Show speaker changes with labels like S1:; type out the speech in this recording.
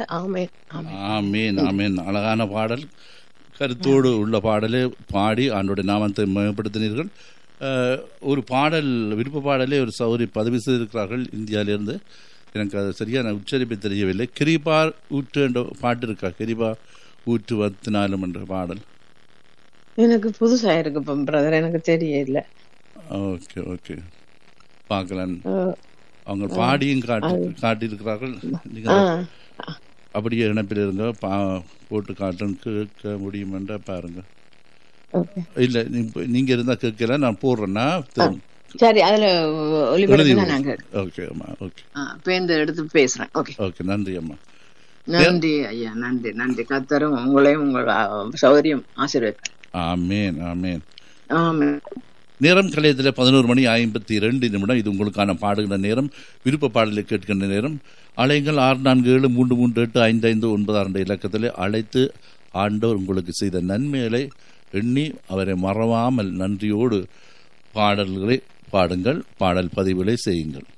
S1: ஆமென் ஆமென்
S2: ஆமீன் ஆமீன் அழகான பாடல் கருத்தோடு உள்ள பாடலை பாடி ஆண்டோட நாமத்தை மேம்படுத்தினீர்கள் அஹ், ஒரு பாடல் விருப்ப பாடலே ஒரு சௌரி பதவி செய்திருக்கிறார்கள் இந்தியாவிலிருந்து எனக்கு அது சரியான உச்சரிப்பு தெரியவில்லை கிரிபார் ஊற்று என்ற பாட்டு இருக்கா கிரிபா ஊற்று வத்தினாலும் என்ற பாடல்
S1: எனக்கு புதுசா இருக்கு இப்ப பிரதர் எனக்கு தெரியல
S2: ஓகே ஓகே பார்க்கலாம்
S1: அஹ்,
S2: அவங்க பாடியும் காட்டி காட்டியிருக்கிறார்கள்
S1: ஆ,
S2: நீங்கள் அப்படியே இணைப்பில் இருங்க பா போட்டு காட்டுன்னு கேட்க முடியும் என்றா பாருங்க
S1: okay.
S2: இல்லை நீங்கள் இருந்தால் கேட்கல நான் போடுறேன்னா
S1: சரி அதுல
S2: எழுதி
S1: ஒளிபரப்புனா நாங்க
S2: ஓகே அம்மா ஓகே
S1: ஆ, பேருந்து எடுத்து பேசுறேன் ஓகே
S2: ஓகே நன்றி அம்மா
S1: நன்றி ஐயா நன்றி நன்றி கத்தரும் உங்களையும் உங்கள் ஆ, சௌகரியம் ஆசீர்வதிப்பார்
S2: ஆமேன் ஆமேன்
S1: ஆமென்
S2: நேரம் கலையத்தில் பதினோரு மணி ஐம்பத்தி ரெண்டு நிமிடம் இது உங்களுக்கான பாடுகிற நேரம் விருப்ப பாடலை கேட்கின்ற நேரம் அலைகள் ஆறு நான்கு ஏழு மூன்று மூன்று எட்டு ஐந்து ஐந்து ஒன்பது ஆறு இலக்கத்தில் அழைத்து ஆண்டவர் உங்களுக்கு செய்த நன்மைகளை எண்ணி அவரை மறவாமல் நன்றியோடு பாடல்களை பாடுங்கள் பாடல் பதிவுகளை செய்யுங்கள்